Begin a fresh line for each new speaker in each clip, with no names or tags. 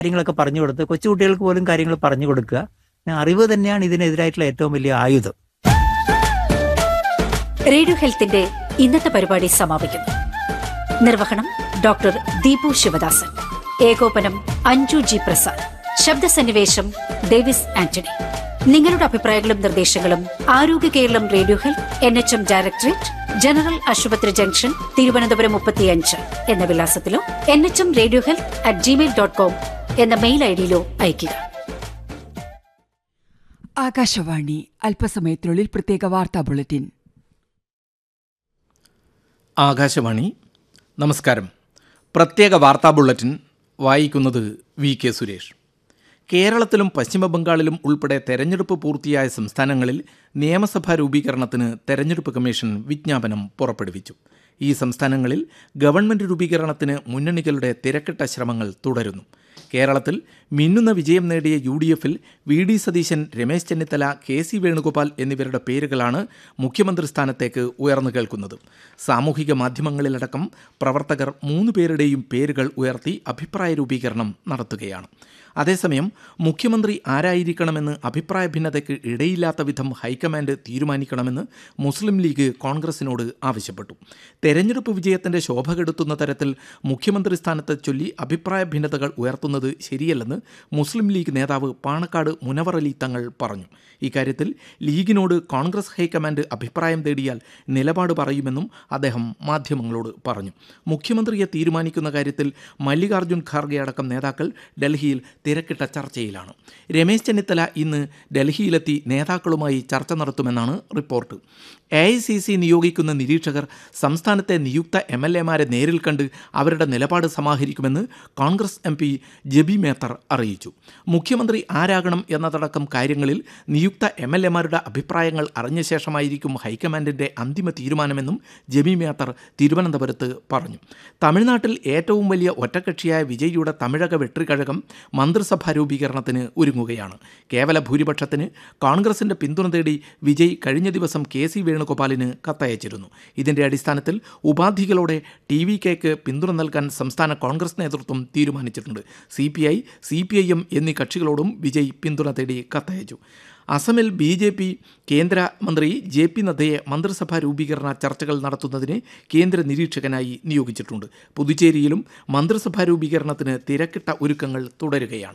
കാര്യങ്ങളൊക്കെ പറഞ്ഞു കൊടുത്ത് കൊച്ചുകുട്ടികൾക്ക് പോലും കാര്യങ്ങൾ പറഞ്ഞു കൊടുക്കുക പിന്നെ അറിവ് തന്നെയാണ് ഇതിനെതിരായിട്ടുള്ള ഏറ്റവും വലിയ ആയുധം
റേഡിയോ ഹെൽത്തിന്റെ ഇന്നത്തെ പരിപാടി സമാപിക്കുന്നു നിർവഹണം ഡോക്ടർ ദീപു ശിവദാസൻ ഏകോപനം അഞ്ജു ജി പ്രസാദ് ശബ്ദസന്നിവേശം ഡേവിസ് ആന്റണി നിങ്ങളുടെ അഭിപ്രായങ്ങളും നിർദ്ദേശങ്ങളും ആരോഗ്യ Keralam radio health N H M directorate general ആശുപത്രി ജംഗ്ഷൻ തിരുവനന്തപുരം മുപ്പത്തിയഞ്ച് എന്ന വിലാസത്തിലോ N H M radio health at Gmail dot com എന്ന മെയിൽ ഐ ഡിയിലോ അയയ്ക്കുക
ആകാശവാണി അല്പസമയത്തിനുള്ളിൽ പ്രത്യേക വാർത്താ ബുള്ളറ്റിൻ
ആകാശവാണി നമസ്കാരം പ്രത്യേക വാർത്താ ബുള്ളറ്റിൻ വായിക്കുന്നത് വി കെ സുരേഷ് കേരളത്തിലും പശ്ചിമ ബംഗാളിലും ഉൾപ്പെടെ തെരഞ്ഞെടുപ്പ് പൂർത്തിയായ സംസ്ഥാനങ്ങളിൽ നിയമസഭാ രൂപീകരണത്തിന് തെരഞ്ഞെടുപ്പ് കമ്മീഷൻ വിജ്ഞാപനം പുറപ്പെടുവിച്ചു ഈ സംസ്ഥാനങ്ങളിൽ ഗവൺമെൻറ് രൂപീകരണത്തിന് മുന്നണികളുടെ തിരക്കിട്ട ശ്രമങ്ങൾ തുടരുന്നു കേരളത്തിൽ മിന്നുന്ന വിജയം നേടിയ യു ഡി എഫിൽ V D Satheesan Ramesh Chennithala K C Venugopal എന്നിവരുടെ പേരുകളാണ് മുഖ്യമന്ത്രി സ്ഥാനത്തേക്ക് ഉയർന്നു കേൾക്കുന്നത് സാമൂഹിക മാധ്യമങ്ങളിലടക്കം പ്രവർത്തകർ മൂന്ന് പേരുടെയും പേരുകൾ ഉയർത്തി അഭിപ്രായ രൂപീകരണം നടത്തുകയാണ് അതേസമയം മുഖ്യമന്ത്രി ആരായിരിക്കണമെന്ന് അഭിപ്രായ ഭിന്നതയ്ക്ക് ഇടയില്ലാത്ത വിധം ഹൈക്കമാൻഡ് തീരുമാനിക്കണമെന്ന് മുസ്ലിം ലീഗ് കോൺഗ്രസിനോട് ആവശ്യപ്പെട്ടു തെരഞ്ഞെടുപ്പ് വിജയത്തിന്റെ ശോഭ കെടുത്തുന്ന തരത്തിൽ മുഖ്യമന്ത്രി സ്ഥാനത്തെ ചൊല്ലി അഭിപ്രായ ഭിന്നതകൾ ഉയർത്തുന്നത് ശരിയല്ലെന്ന് മുസ്ലിം ലീഗ് നേതാവ് പാണക്കാട് മുനവർ അലി തങ്ങൾ പറഞ്ഞു ഇക്കാര്യത്തിൽ ലീഗിനോട് കോൺഗ്രസ് ഹൈക്കമാൻഡ് അഭിപ്രായം തേടിയാൽ നിലപാട് പറയുമെന്നും അദ്ദേഹം മാധ്യമങ്ങളോട് പറഞ്ഞു മുഖ്യമന്ത്രിയെ തീരുമാനിക്കുന്ന കാര്യത്തിൽ മല്ലികാർജ്ജുൻ ഖാർഗെ അടക്കം നേതാക്കൾ ഡൽഹിയിൽ തിരക്കിട്ട ചർച്ചയിലാണ് രമേശ് ചെന്നിത്തല ഇന്ന് ഡൽഹിയിലെത്തി നേതാക്കളുമായി ചർച്ച നടത്തുമെന്നാണ് report A I C C നിയോഗിക്കുന്ന നിരീക്ഷകർ സംസ്ഥാനത്തെ നിയുക്ത എം എൽ എമാരെ നേരിൽ കണ്ട് അവരുടെ നിലപാട് സമാഹരിക്കുമെന്ന് കോൺഗ്രസ് എം പി ജബി മേത്തർ അറിയിച്ചു മുഖ്യമന്ത്രി ആരാകണം എന്നതടക്കം കാര്യങ്ങളിൽ നിയുക്ത എം എൽ എമാരുടെ അഭിപ്രായങ്ങൾ അറിഞ്ഞ ശേഷമായിരിക്കും ഹൈക്കമാൻഡിൻ്റെ അന്തിമ തീരുമാനമെന്നും ജബി മേത്തർ തിരുവനന്തപുരത്ത് പറഞ്ഞു തമിഴ്നാട്ടിൽ ഏറ്റവും വലിയ ഒറ്റക്കക്ഷിയായ വിജയിയുടെ തമിഴക വെട്രിക്കഴകം മന്ത്രിസഭാ രൂപീകരണത്തിന് ഒരുങ്ങുകയാണ് കേവല ഭൂരിപക്ഷത്തിന് കോൺഗ്രസിന്റെ പിന്തുണ തേടി വിജയ് കഴിഞ്ഞ ദിവസം കെ സി വേണുഗോപാലിന് കത്തയച്ചിരുന്നു ഇതിന്റെ അടിസ്ഥാനത്തിൽ ഉപാധികളോടെ ടി വി കെക്ക് പിന്തുണ നൽകാൻ സംസ്ഥാന കോൺഗ്രസ് നേതൃത്വം തീരുമാനിച്ചിട്ടുണ്ട് C P I C P I M എന്നീ കക്ഷികളോടും വിജയ് പിന്തുണ തേടി കത്തയച്ചു അസമിൽ ബി ജെ പി കേന്ദ്രമന്ത്രി ജെ പി നദ്ദയെ മന്ത്രിസഭാ രൂപീകരണ ചർച്ചകൾ നടത്തുന്നതിന് കേന്ദ്ര നിരീക്ഷകനായി നിയോഗിച്ചിട്ടുണ്ട് പുതുച്ചേരിയിലും മന്ത്രിസഭാ രൂപീകരണത്തിന് തിരക്കിട്ട ഒരുക്കങ്ങൾ തുടരുകയാണ്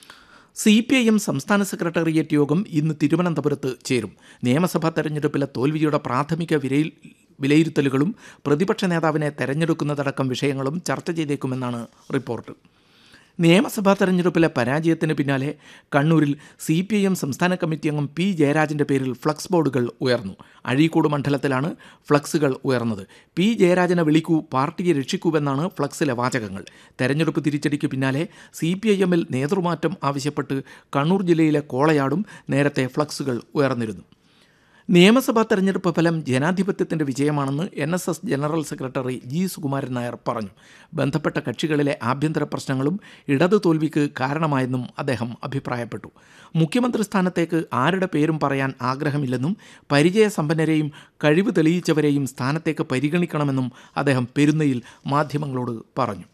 സി പി ഐ എം സംസ്ഥാന സെക്രട്ടേറിയറ്റ് യോഗം ഇന്ന് തിരുവനന്തപുരത്ത് ചേരും നിയമസഭാ തെരഞ്ഞെടുപ്പിലെ തോൽവിയുടെ പ്രാഥമിക വിലയിൽ വിലയിരുത്തലുകളും പ്രതിപക്ഷ നേതാവിനെ തെരഞ്ഞെടുക്കുന്നതടക്കം വിഷയങ്ങളും ചർച്ച ചെയ്തേക്കുമെന്നാണ് റിപ്പോർട്ട് നിയമസഭാ തെരഞ്ഞെടുപ്പിലെ പരാജയത്തിന് പിന്നാലെ കണ്ണൂരിൽ സി പി ഐ എം സംസ്ഥാന കമ്മിറ്റി അംഗം പി ജയരാജൻ്റെ പേരിൽ ഫ്ലക്സ് ബോർഡുകൾ ഉയർന്നു അഴീക്കോട് മണ്ഡലത്തിലാണ് ഫ്ലക്സുകൾ ഉയർന്നത് പി ജയരാജനെ വിളിക്കൂ പാർട്ടിയെ രക്ഷിക്കൂവെന്നാണ് ഫ്ലക്സിലെ വാചകങ്ങൾ തെരഞ്ഞെടുപ്പ് തിരിച്ചടിക്ക് പിന്നാലെ സി പി ഐ എമ്മിൽ നേതൃമാറ്റം ആവശ്യപ്പെട്ട് കണ്ണൂർ ജില്ലയിലെ കോളയാടും നേരത്തെ ഫ്ലക്സുകൾ ഉയർന്നിരുന്നു നിയമസഭാ തെരഞ്ഞെടുപ്പ് ഫലം ജനാധിപത്യത്തിൻ്റെ വിജയമാണെന്ന് N S S general secretary G Sukumaran Nair പറഞ്ഞു ബന്ധപ്പെട്ട കക്ഷികളിലെ ആഭ്യന്തര പ്രശ്നങ്ങളും ഇടതു തോൽവിക്ക് കാരണമായെന്നും അദ്ദേഹം അഭിപ്രായപ്പെട്ടു മുഖ്യമന്ത്രി സ്ഥാനത്തേക്ക് ആരുടെ പേരും പറയാൻ ആഗ്രഹമില്ലെന്നും പരിചയസമ്പന്നരെയും കഴിവ് തെളിയിച്ചവരെയും സ്ഥാനത്തേക്ക് പരിഗണിക്കണമെന്നും അദ്ദേഹം പെരുന്നയിൽ മാധ്യമങ്ങളോട് പറഞ്ഞു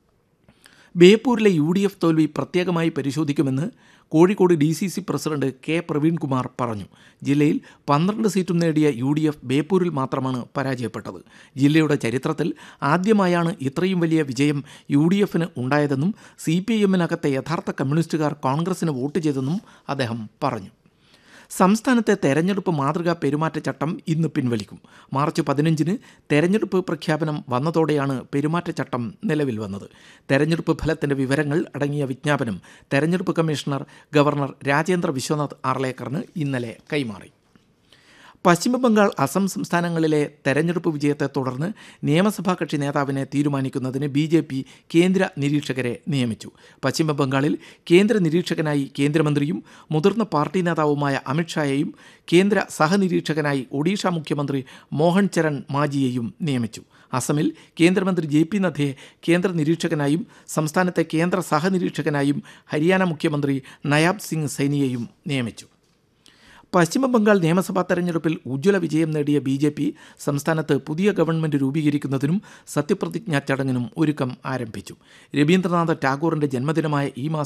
ബേപ്പൂരിലെ യു ഡി എഫ് തോൽവി പ്രത്യേകമായി പരിശോധിക്കുമെന്ന് Kozhikode D C C president K Praveenkumar പറഞ്ഞു ജില്ലയിൽ പന്ത്രണ്ട് സീറ്റും നേടിയ യു ഡി എഫ് ബേപ്പൂരിൽ മാത്രമാണ് പരാജയപ്പെട്ടത് ജില്ലയുടെ ചരിത്രത്തിൽ ആദ്യമായാണ് ഇത്രയും വലിയ വിജയം യു ഡി എഫിന് ഉണ്ടായതെന്നും സി പി ഐ എമ്മിനകത്തെ യഥാർത്ഥ കമ്മ്യൂണിസ്റ്റുകാർ കോൺഗ്രസിന് വോട്ട് ചെയ്തെന്നും അദ്ദേഹം പറഞ്ഞു സംസ്ഥാനത്തെ തെരഞ്ഞെടുപ്പ് മാതൃകാ പെരുമാറ്റച്ചട്ടം ഇന്ന് പിൻവലിക്കും മാർച്ച് പതിനഞ്ചിന് തെരഞ്ഞെടുപ്പ് പ്രഖ്യാപനം വന്നതോടെയാണ് പെരുമാറ്റച്ചട്ടം നിലവിൽ വന്നത് തെരഞ്ഞെടുപ്പ് ഫലത്തിൻ്റെ വിവരങ്ങൾ അടങ്ങിയ വിജ്ഞാപനം തെരഞ്ഞെടുപ്പ് കമ്മീഷണർ ഗവർണർ രാജേന്ദ്ര വിശ്വനാഥ് ആർലേക്കറിന് ഇന്നലെ കൈമാറി പശ്ചിമബംഗാൾ അസം സംസ്ഥാനങ്ങളിലെ തെരഞ്ഞെടുപ്പ് വിജയത്തെ തുടർന്ന് നിയമസഭാ കക്ഷി നേതാവിനെ തീരുമാനിക്കുന്നതിന് ബി ജെ പി കേന്ദ്ര നിരീക്ഷകരെ നിയമിച്ചു പശ്ചിമബംഗാളിൽ കേന്ദ്ര നിരീക്ഷകനായി കേന്ദ്രമന്ത്രിയും മുതിർന്ന പാർട്ടി നേതാവുമായ അമിത്ഷായെയും കേന്ദ്ര സഹനിരീക്ഷകനായി ഒഡീഷ മുഖ്യമന്ത്രി മോഹൻ ചരൺ മാജിയെയും നിയമിച്ചു അസമിൽ കേന്ദ്രമന്ത്രി ജെ പി നദ്ദയെ കേന്ദ്ര നിരീക്ഷകനായും സംസ്ഥാനത്തെ കേന്ദ്ര സഹനിരീക്ഷകനായും ഹരിയാന മുഖ്യമന്ത്രി നയാബ് സിംഗ് സൈനിയെയും നിയമിച്ചു പശ്ചിമ ബംഗാൾ നിയമസഭാ തെരഞ്ഞെടുപ്പിൽ ഉജ്ജ്വല വിജയം നേടിയ ബി ജെ പി സംസ്ഥാനത്ത് പുതിയ ഗവൺമെൻറ് രൂപീകരിക്കുന്നതിനും സത്യപ്രതിജ്ഞാ ചടങ്ങിനും ഒരുക്കം ആരംഭിച്ചു രവീന്ദ്രനാഥ ടാഗോറിൻ്റെ ജന്മദിനമായ ഈ മാസം